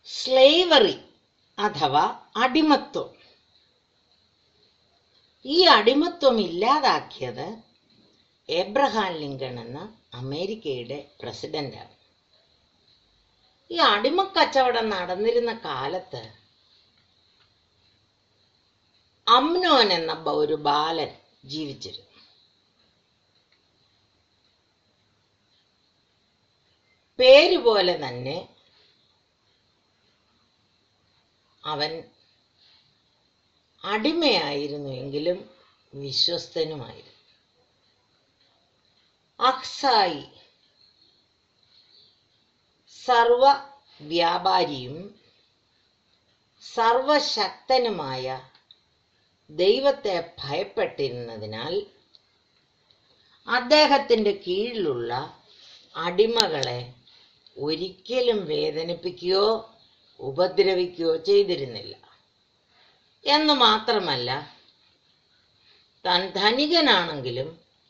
slavery അഥവാ അടിമത്വം ഈ അടിമത്വം ഇല്ലാതാക്കിയത് Abraham Lincoln എന്ന അമേരിക്കയുടെ പ്രസിഡന്റാണ് ഈ അടിമക്കച്ചവടം നടന്നിരുന്ന കാലത്ത് അമ്നോൻ എന്ന ബ- ഒരു ബാലൻ ജീവിച്ചിരുന്നു പേര് പോലെ തന്നെ അവൻ അടിമയായിരുന്നു എങ്കിലും വിശ്വസ്തനുമായിരുന്നു അക്സായി സർവ വ്യാപാരിയും സർവശക്തനുമായ ദൈവത്തെ ഭയപ്പെട്ടിരുന്നതിനാൽ അദ്ദേഹത്തിന്റെ കീഴിലുള്ള അടിമകളെ ഒരിക്കലും വേദനിപ്പിക്കുകയോ ഉപദ്രവിക്കുകയോ ചെയ്തിരുന്നില്ല എന്ന് മാത്രമല്ല താൻ ധനികനാണെങ്കിലും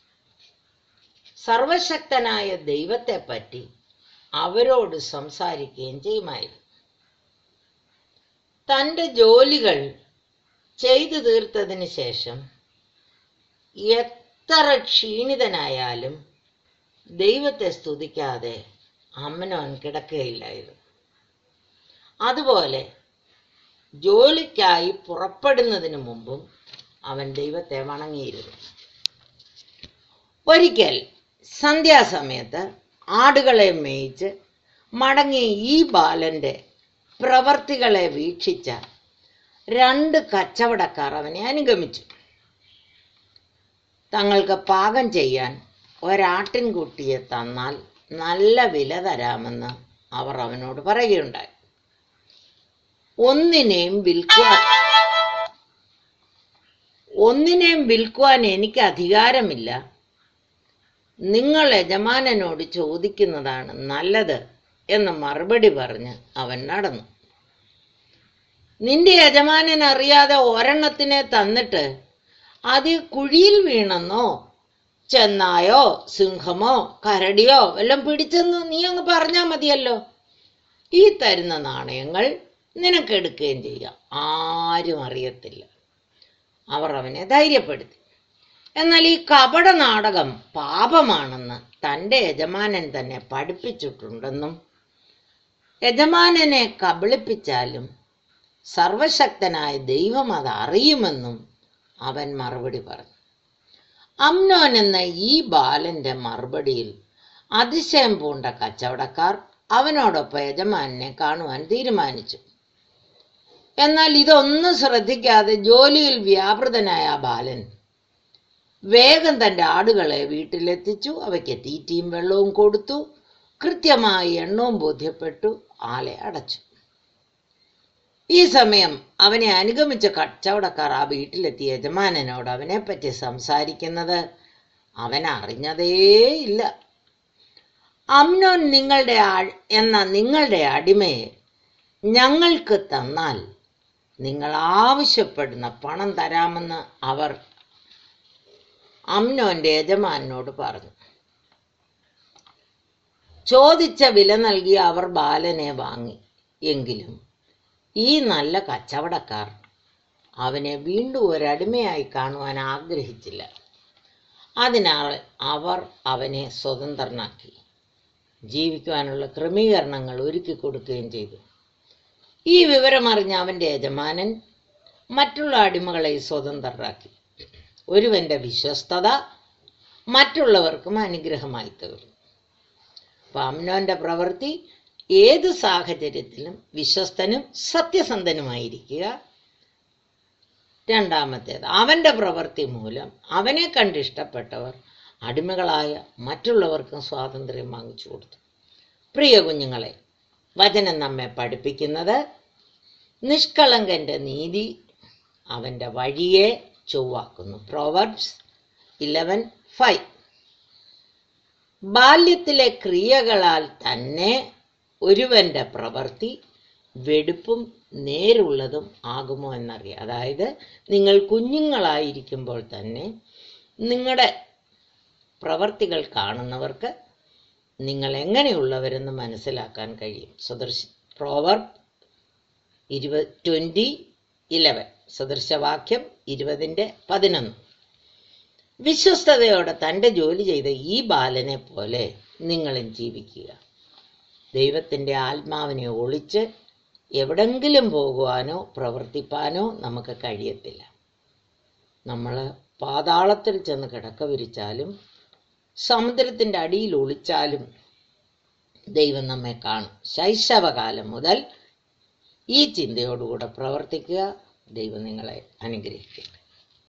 സർവശക്തനായ ദൈവത്തെപ്പറ്റി അവരോട് സംസാരിക്കുകയും ചെയ്യുമായിരുന്നു തൻ്റെ ജോലികൾ ചെയ്തു തീർത്തതിന് ശേഷം എത്ര ക്ഷീണിതനായാലും ദൈവത്തെ സ്തുതിക്കാതെ അമ്മനോൻ കിടക്കുകയില്ലായിരുന്നു അതുപോലെ ജോലിക്കായി പുറപ്പെടുന്നതിന് മുമ്പും അവൻ ദൈവത്തെ വണങ്ങിയിരുന്നു ഒരിക്കൽ സന്ധ്യാസമയത്ത് ആടുകളെ മേയിച്ച് മടങ്ങിയ ഈ ബാലന്റെ പ്രവർത്തികളെ വീക്ഷിച്ച രണ്ട് കച്ചവടക്കാർ അവനെ അനുഗമിച്ചു തങ്ങൾക്ക് പാകം ചെയ്യാൻ ഒരാട്ടിൻകുട്ടിയെ തന്നാൽ നല്ല വില തരാമെന്ന് അവർ അവനോട് പറയുകയുണ്ടായി ഒന്നിനെയും വിൽക്കുവാൻ ഒന്നിനെയും വിൽക്കുവാൻ എനിക്ക് അധികാരമില്ല നിങ്ങൾ യജമാനനോട് ചോദിക്കുന്നതാണ് നല്ലത് എന്ന് മറുപടി പറഞ്ഞ് അവൻ നടന്നു നിന്റെ യജമാനൻ അറിയാതെ ഒരെണ്ണത്തിനെ തന്നിട്ട് അത് കുഴിയിൽ വീണെന്നോ ചെന്നായോ സിംഹമോ കരടിയോ വല്ലതും പിടിച്ചെന്ന് നീ അങ്ങ് പറഞ്ഞാൽ മതിയല്ലോ ഈ തരുന്ന നാണയങ്ങൾ നിനക്കെടുക്കുകയും ചെയ്യാം ആരും അറിയത്തില്ല അവർ അവനെ ധൈര്യപ്പെടുത്തി എന്നാൽ ഈ കപട നാടകം പാപമാണെന്ന് തൻ്റെ യജമാനൻ തന്നെ പഠിപ്പിച്ചിട്ടുണ്ടെന്നും യജമാനനെ കബളിപ്പിച്ചാലും സർവശക്തനായ ദൈവം അത് അറിയുമെന്നും അവൻ മറുപടി പറഞ്ഞു അമ്നോൻ എന്ന ഈ ബാലന്റെ മറുപടിയിൽ അതിശയം പൂണ്ട കച്ചവടക്കാർ അവനോടൊപ്പം യജമാനെ കാണുവാൻ തീരുമാനിച്ചു എന്നാൽ ഇതൊന്നും ശ്രദ്ധിക്കാതെ ജോലിയിൽ വ്യാപൃതനായ ആ ബാലൻ വേഗം തന്റെ ആടുകളെ വീട്ടിലെത്തിച്ചു അവയ്ക്ക് തീറ്റയും വെള്ളവും കൊടുത്തു കൃത്യമായി എണ്ണവും ബോധ്യപ്പെട്ടു ആലെ അടച്ചു ഈ സമയം അവനെ അനുഗമിച്ച കച്ചവടക്കാർ ആ വീട്ടിലെത്തിയ യജമാനനോട് അവനെപ്പറ്റി സംസാരിക്കുന്നത് അവൻ അറിഞ്ഞതേയില്ല അമ്നോൻ നിങ്ങളുടെ ആ- എന്ന നിങ്ങളുടെ അടിമയെ ഞങ്ങൾക്ക് തന്നാൽ നിങ്ങൾ ആവശ്യപ്പെടുന്ന പണം തരാമെന്ന് അവർ അമ്നോന്റെ യജമാനോട് പറഞ്ഞു ചോദിച്ച വില നൽകി അവർ ബാലനെ വാങ്ങി എങ്കിലും ഈ നല്ല കച്ചവടക്കാർ അവനെ വീണ്ടും ഒരടിമയായി കാണുവാൻ ആഗ്രഹിച്ചില്ല അതിനാൽ അവർ അവനെ സ്വതന്ത്രനാക്കി ജീവിക്കുവാനുള്ള ക്രമീകരണങ്ങൾ ഒരുക്കി കൊടുക്കുകയും ചെയ്തു ഈ വിവരമറിഞ്ഞ അവന്റെ യജമാനൻ മറ്റുള്ള അടിമകളെ സ്വതന്ത്രരാക്കി ഒരുവന്റെ വിശ്വസ്തത മറ്റുള്ളവർക്കും അനുഗ്രഹമായി തീർന്നു അപ്പൊ അമ്നോന്റെ പ്രവൃത്തി ഏത് സാഹചര്യത്തിലും വിശ്വസ്തനും സത്യസന്ധനുമായിരിക്കുക രണ്ടാമത്തേത് അവന്റെ പ്രവൃത്തി മൂലം അവനെ കണ്ടിഷ്ടപ്പെട്ടവർ അടിമകളായ മറ്റുള്ളവർക്കും സ്വാതന്ത്ര്യം വാങ്ങിച്ചു കൊടുത്തു പ്രിയ കുഞ്ഞുങ്ങളെ വചനം നമ്മെ പഠിപ്പിക്കുന്നത് നിഷ്കളങ്കന്റെ നീതി അവന്റെ വഴിയെ ചൊവ്വാക്കുന്നു പ്രോവർബ്സ് ഇലവൻ ഫൈവ് ബാല്യത്തിലെ ക്രിയകളാൽ തന്നെ ഒരുവന്റെ പ്രവൃത്തി വെടുപ്പും നേരുള്ളതും ആകുമോ എന്നറിയാം അതായത് നിങ്ങൾ കുഞ്ഞുങ്ങളായിരിക്കുമ്പോൾ തന്നെ നിങ്ങളുടെ പ്രവർത്തികൾ കാണുന്നവർക്ക് നിങ്ങൾ എങ്ങനെയുള്ളവരെന്ന് മനസ്സിലാക്കാൻ കഴിയും സദൃശ പ്രോവർ ഇരുപ ട്വൻ്റി ഇലവൻ സദൃശവാക്യം ഇരുപതിൻ്റെ പതിനൊന്ന് വിശ്വസ്തയോടെ തൻ്റെ ജോലി ചെയ്ത ഈ ബാലനെ പോലെ നിങ്ങളും ജീവിക്കുക ദൈവത്തിൻ്റെ ആത്മാവിനെ ഒളിച്ച് എവിടെങ്കിലും പോകുവാനോ പ്രവർത്തിപ്പാനോ നമുക്ക് കഴിയത്തില്ല നമ്മൾ പാതാളത്തിൽ ചെന്ന് കിടക്ക വിരിച്ചാലും സമുദ്രത്തിൻ്റെ അടിയിൽ ഒളിച്ചാലും ദൈവം നമ്മെ കാണും ശൈശവകാലം മുതൽ ഈ ചിന്തയോടുകൂടെ പ്രവർത്തിക്കുക ദൈവം നിങ്ങളെ അനുഗ്രഹിക്കും